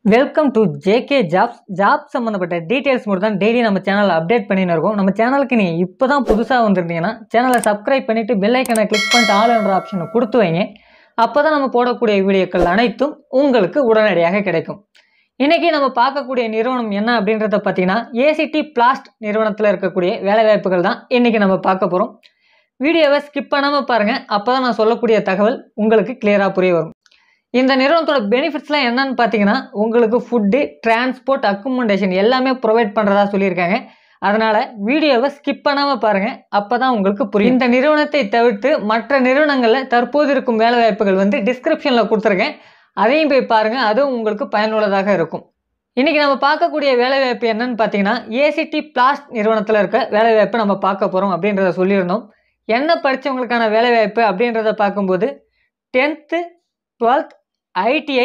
welcome to JK jobs job சம்மந்தப்பட்ட details மட்டும் தான் டெய்லி நம்ம சேனலில் அப்டேட் பண்ணின்னு இருக்கோம் நம்ம சேனலுக்கு நீங்கள் இப்போ தான் புதுசாக வந்திருந்தீங்கன்னா சேனலை சப்ஸ்கிரைப் பண்ணிவிட்டு பெல் ஐக்கனை கிளிக் பண்ணிட்டு ஆல் என்ற ஆப்ஷனை கொடுத்து வைங்க அப்போ தான் நம்ம போடக்கூடிய வீடியோக்கள் அனைத்தும் உங்களுக்கு உடனடியாக கிடைக்கும் இன்றைக்கி நம்ம பார்க்கக்கூடிய நிறுவனம் என்ன அப்படின்றத பார்த்தீங்கன்னா ஏசிடி பிளாஸ்ட் நிறுவனத்தில் இருக்கக்கூடிய வேலைவாய்ப்புகள் தான் இன்றைக்கி நம்ம பார்க்க போகிறோம் வீடியோவை ஸ்கிப் பண்ணாமல் பாருங்கள் அப்போ தான் நான் சொல்லக்கூடிய தகவல் உங்களுக்கு கிளியராக புரிய வரும் இந்த நிறுவனத்தோட பெனிஃபிட்ஸ்லாம் என்னன்னு பார்த்தீங்கன்னா உங்களுக்கு ஃபுட்டு டிரான்ஸ்போர்ட் அக்குமண்டேஷன் எல்லாமே ப்ரொவைட் பண்ணுறதா சொல்லியிருக்காங்க அதனால் வீடியோவை ஸ்கிப் பண்ணாமல் பாருங்கள் அப்போ தான் உங்களுக்கு புரியும் இந்த நிறுவனத்தை தவிர்த்து மற்ற நிறுவனங்களில் தற்போது இருக்கும் வேலைவாய்ப்புகள் வந்து டிஸ்கிரிப்ஷனில் கொடுத்துருக்கேன் அதையும் போய் பாருங்கள் அதுவும் உங்களுக்கு பயனுள்ளதாக இருக்கும் இன்றைக்கி நம்ம பார்க்கக்கூடிய வேலைவாய்ப்பு என்னன்னு பார்த்தீங்கன்னா ஏசிடி பிளாஸ்ட் நிறுவனத்தில் இருக்க வேலைவாய்ப்பு நம்ம பார்க்க போகிறோம் அப்படின்றத சொல்லியிருந்தோம் என்ன படித்தவங்களுக்கான வேலைவாய்ப்பு அப்படின்றத பார்க்கும்போது tenth twelfth ITI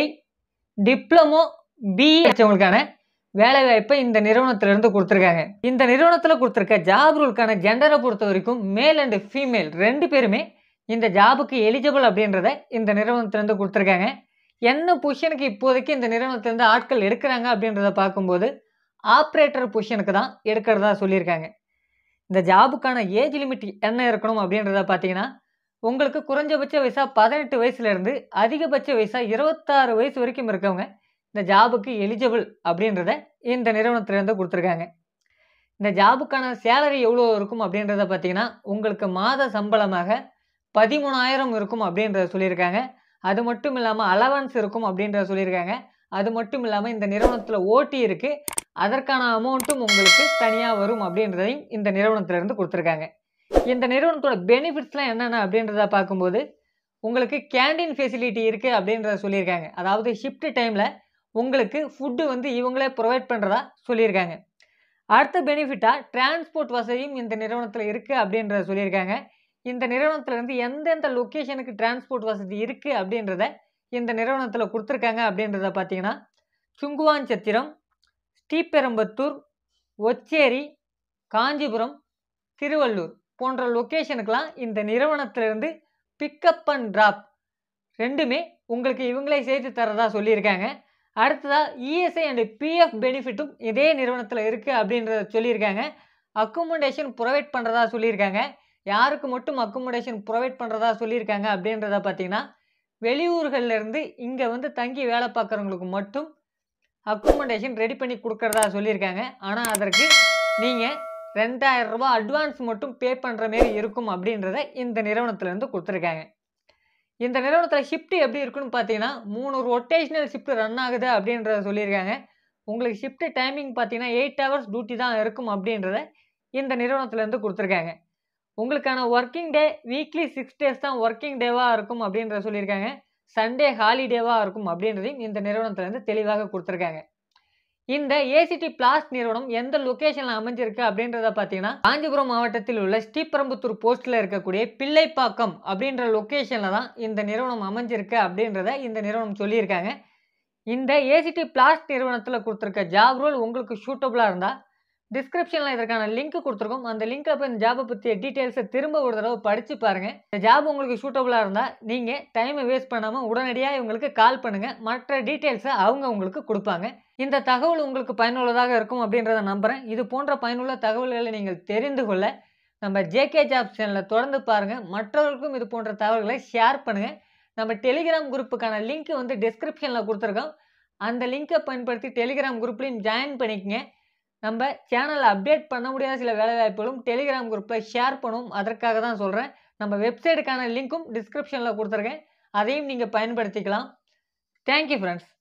diploma BE படித்தவங்களுக்கான வேலைவாய்ப்பை இந்த நிறுவனத்திலிருந்து கொடுத்துருக்காங்க இந்த நிறுவனத்தில் கொடுத்துருக்க ஜாப் ரூலுக்கான ஜெண்டரை பொறுத்த வரைக்கும் மேல் அண்டு ஃபீமேல் ரெண்டு பேருமே இந்த ஜாபுக்கு எலிஜிபிள் அப்படின்றத இந்த நிறுவனத்திலேருந்து கொடுத்துருக்காங்க என்ன பொசிஷனுக்கு இப்போதைக்கு இந்த நிறுவனத்திலேருந்து ஆட்கள் எடுக்கிறாங்க அப்படின்றத பார்க்கும்போது ஆப்ரேட்டர் பொசிஷனுக்கு தான் எடுக்கிறதா சொல்லியிருக்காங்க இந்த ஜாபுக்கான ஏஜ் லிமிட் என்ன இருக்கணும் அப்படின்றத பார்த்தீங்கன்னா உங்களுக்கு குறைஞ்சபட்ச வயசா பதினெட்டு வயசுலேருந்து அதிகபட்ச வயசா இருபத்தாறு வயசு வரைக்கும் இருக்கவங்க இந்த ஜாபுக்கு எலிஜிபிள் அப்படின்றத இந்த நிறுவனத்திலேருந்து கொடுத்துருக்காங்க இந்த ஜாபுக்கான சேலரி எவ்வளோ இருக்கும் அப்படின்றத பார்த்தீங்கன்னா உங்களுக்கு மாத சம்பளமாக பதிமூணாயிரம் இருக்கும் அப்படின்றத சொல்லியிருக்காங்க அது மட்டும் இல்லாமல் அலவன்ஸ் இருக்கும் அப்படின்றத சொல்லியிருக்காங்க அது மட்டும் இல்லாமல் இந்த நிறுவனத்தில் ஓட்டி இருக்குது அதற்கான அமௌண்ட்டும் உங்களுக்கு தனியாக வரும் அப்படின்றதையும் இந்த நிறுவனத்திலேருந்து கொடுத்துருக்காங்க இந்த நிறுவனத்தோட பெனிஃபிட்ஸ்லாம் என்னென்ன அப்படின்றத பார்க்கும்போது உங்களுக்கு கேண்டீன் ஃபெசிலிட்டி இருக்குது அப்படின்றத சொல்லியிருக்காங்க அதாவது ஷிஃப்ட் டைமில் உங்களுக்கு ஃபுட்டு வந்து இவங்களே ப்ரொவைட் பண்ணுறதா சொல்லியிருக்காங்க அடுத்த பெனிஃபிட்டாக டிரான்ஸ்போர்ட் வசதியும் இந்த நிறுவனத்தில் இருக்குது அப்படின்றத சொல்லியிருக்காங்க இந்த நிறுவனத்துலேருந்து எந்தெந்த லொக்கேஷனுக்கு டிரான்ஸ்போர்ட் வசதி இருக்குது அப்படின்றத இந்த நிறுவனத்தில் கொடுத்துருக்காங்க அப்படின்றத பார்த்தீங்கன்னா சுங்குவாஞ்சத்திரம் ஸ்ரீபெரும்பத்தூர் ஒச்சேரி காஞ்சிபுரம் திருவள்ளூர் போன்ற லொக்கேஷனுக்கெலாம் இந்த நிறுவனத்திலிருந்து பிக்கப் அண்ட் ட்ராப் ரெண்டுமே உங்களுக்கு இவங்களே சேர்த்து தரதா சொல்லியிருக்காங்க அடுத்ததாக இஎஸ்ஐ அண்டு பிஎஃப் பெனிஃபிட்டும் இதே நிறுவனத்தில் இருக்குது அப்படின்றத சொல்லியிருக்காங்க அக்குமடேஷன் ப்ரொவைட் பண்ணுறதா சொல்லியிருக்காங்க யாருக்கு மட்டும் அக்குமடேஷன் ப்ரொவைட் பண்ணுறதா சொல்லியிருக்காங்க அப்படின்றத பார்த்தீங்கன்னா வெளியூர்கள்லேருந்து இங்கே வந்து தங்கி வேலை பார்க்குறவங்களுக்கு மட்டும் அக்குமடேஷன் ரெடி பண்ணி கொடுக்குறதா சொல்லியிருக்காங்க ஆனால் அதற்கு நீங்கள் ரெண்டாயிரம் ரூபாய் அட்வான்ஸ் மட்டும் பே பண்ணுற மாரி இருக்கும் அப்படின்றத இந்த நிறுவனத்துலேருந்து கொடுத்துருக்காங்க இந்த நிறுவனத்தில் ஷிஃப்ட் எப்படி இருக்குன்னு பார்த்தீங்கன்னா மூணு ரொட்டேஷனல் ஷிஃப்ட் ரன் ஆகுது அப்படின்றத சொல்லியிருக்காங்க உங்களுக்கு ஷிஃப்ட் டைமிங் பார்த்தீங்கன்னா எயிட் ஹவர்ஸ் டியூட்டி தான் இருக்கும் அப்படின்றத இந்த நிறுவனத்துலேருந்து கொடுத்துருக்காங்க உங்களுக்கான working day weekly six days தான் ஒர்க்கிங் டேவாக இருக்கும் அப்படின்றத சொல்லியிருக்காங்க சண்டே ஹாலிடேவாக இருக்கும் அப்படின்றதையும் இந்த நிறுவனத்துலேருந்து தெளிவாக கொடுத்துருக்காங்க இந்த ஏசிடி பிளாஸ்ட் நிறுவனம் எந்த லொக்கேஷனில் அமைஞ்சிருக்கு அப்படின்றத பார்த்தீங்கன்னா காஞ்சிபுரம் மாவட்டத்தில் உள்ள ஸ்ரீபெரும்புத்தூர் போஸ்ட்டில் இருக்கக்கூடிய பிள்ளைப்பாக்கம் அப்படின்ற லொக்கேஷனில் தான் இந்த நிறுவனம் அமைஞ்சிருக்கு அப்படின்றத இந்த நிறுவனம் சொல்லியிருக்காங்க இந்த ஏசிடி பிளாஸ்ட் நிறுவனத்தில் கொடுத்துருக்க ஜாப் ரோல் உங்களுக்கு சூட்டபுளாக இருந்தால் டிஸ்கிரிப்ஷனில் இதற்கான லிங்க் கொடுத்துருக்கோம் அந்த லிங்க்கில் போய் இந்த ஜாபை பற்றிய டீட்டெயில்ஸை திரும்ப ஒரு தடவை படித்து பாருங்கள் இந்த ஜாப் உங்களுக்கு சூட்டபுளாக இருந்தால் நீங்கள் டைமை வேஸ்ட் பண்ணாமல் உடனடியாக இவங்களுக்கு கால் பண்ணுங்கள் மற்ற டீட்டெயில்ஸை அவங்க உங்களுக்கு கொடுப்பாங்க இந்த தகவல் உங்களுக்கு பயனுள்ளதாக இருக்கும் அப்படின்றத நம்புகிறேன் இது போன்ற பயனுள்ள தகவல்களை நீங்கள் தெரிந்து கொள்ள நம்ம ஜேகே ஜாப் சேனலில் தொடர்ந்து பாருங்கள் மற்றவர்களுக்கும் இது போன்ற தகவல்களை ஷேர் பண்ணுங்கள் நம்ம டெலிகிராம் குரூப்புக்கான லிங்க் வந்து டிஸ்கிரிப்ஷனில் கொடுத்துருக்கோம் அந்த லிங்க்கை பயன்படுத்தி டெலிகிராம் குரூப்லையும் ஜாயின் பண்ணிக்கங்க நம்ம சேனலில் அப்டேட் பண்ண முடியாத சில வேலைவாய்ப்புகளும் டெலிகிராம் குரூப்பில் ஷேர் பண்ணுவோம் அதற்காக தான் சொல்கிறேன் நம்ம வெப்சைட்டுக்கான லிங்க்கும் டிஸ்கிரிப்ஷனில் கொடுத்துருக்கேன் அதையும் நீங்கள் பயன்படுத்திக்கலாம் தேங்க்யூ ஃப்ரெண்ட்ஸ்